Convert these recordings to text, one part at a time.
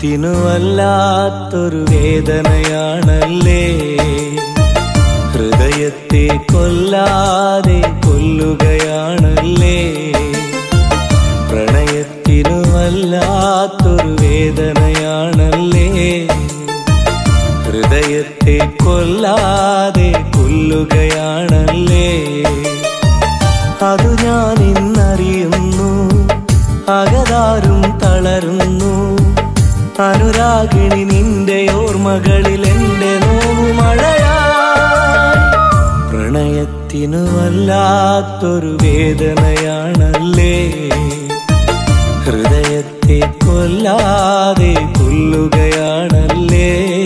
പ്രണയത്തിനു വല്ലാത്തൊരു വേദനയാണല്ലേ ഹൃദയത്തെ കൊല്ലാതെ കൊല്ലുകയാണല്ലേ പ്രണയത്തിനു വല്ലാത്തൊരു വേദനയാണല്ലേ ഹൃദയത്തെ കൊല്ലാതെ കൊല്ലുകയാണല്ലേ അതു ഞാൻ ഇന്നറിയുന്നു അകതാരും തളരുന്നു അനുരാഗിണി നിന്റെ ഓർമ്മകളിൽ എന്റെ നോവുമഴയാ പ്രണയത്തിനു വല്ലാത്തൊരു വേദനയാണല്ലേ ഹൃദയത്തെ കൊല്ലാതെ കൊല്ലുകയാണല്ലേ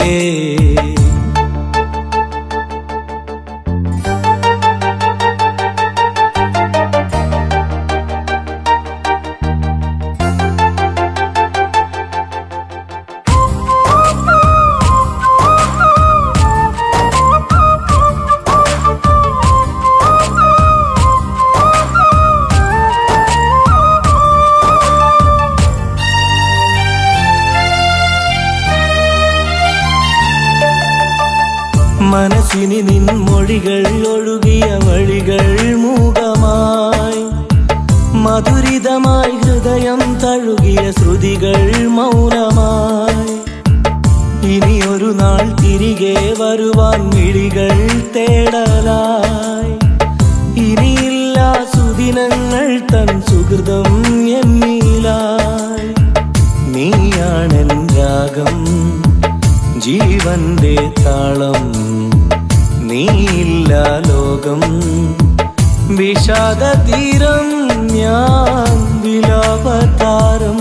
മനസ്സിനി നിൻ മൊഴികൾ ഒഴുകിയ വഴികൾ മൂകമായി മധുരിതമായി ഹൃദയം തഴുകിയ ശ്രുതികൾ മൗനമായി ഇനി ഒരു നാൾ തിരികെ വരുവാൻ മിഴികൾ തേടലായി ഇനിയില്ല സുദിനങ്ങൾ തൻ സുഹൃതം എന്നിലായി നീയാണെൻ രാഗം ജീവന്റെ താളം നീയില്ല ലോകം വിഷാദ തീരം ഞാൻ വിലാപതാരം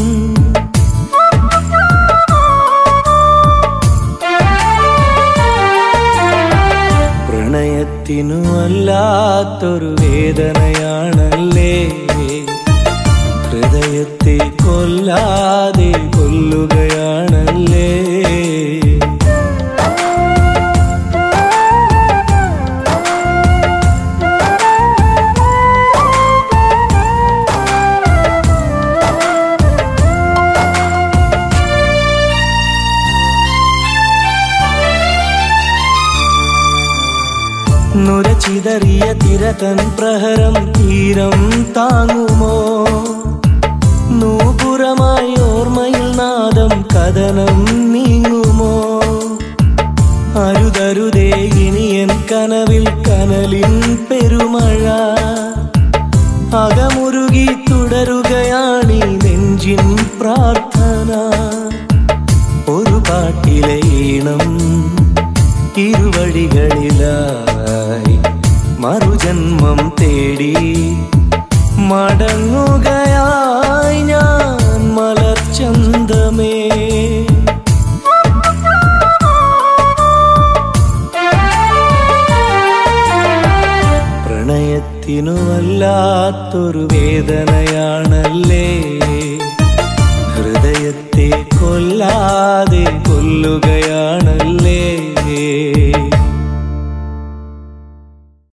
പ്രണയത്തിനു വല്ലാത്തൊരു വേദനയാണല്ലേ ഹൃദയത്തെ കൊല്ലാതെ കൊല്ലുകയാണല്ലേ നുരചിതറിയ തിരതൻ പ്രഹരം തീരം താങ്ങുമോ നൂപുറമായി ഓർമ്മയിൽ നാദം കഥനം നീങ്ങുമോ അരുതരുതേ ഇനിയൻ കനവിൽ കനലിൻ പെരുമഴ അകമുരുകി തുടരുകയാണീ നെഞ്ചിൻ പ്രാർത്ഥന ഒരു പാട്ടിലെ ഈണം ഇരുവഴികളിലായി മറുജന്മം തേടി മടങ്ങുകയായി ഞാൻ മലർച്ചന്തമേ പ്രണയത്തിനു വല്ലാത്തൊരു വേദനയാണല്ലേ ഹൃദയത്തെ കൊല്ലാതെ കൊല്ലുകയാണ്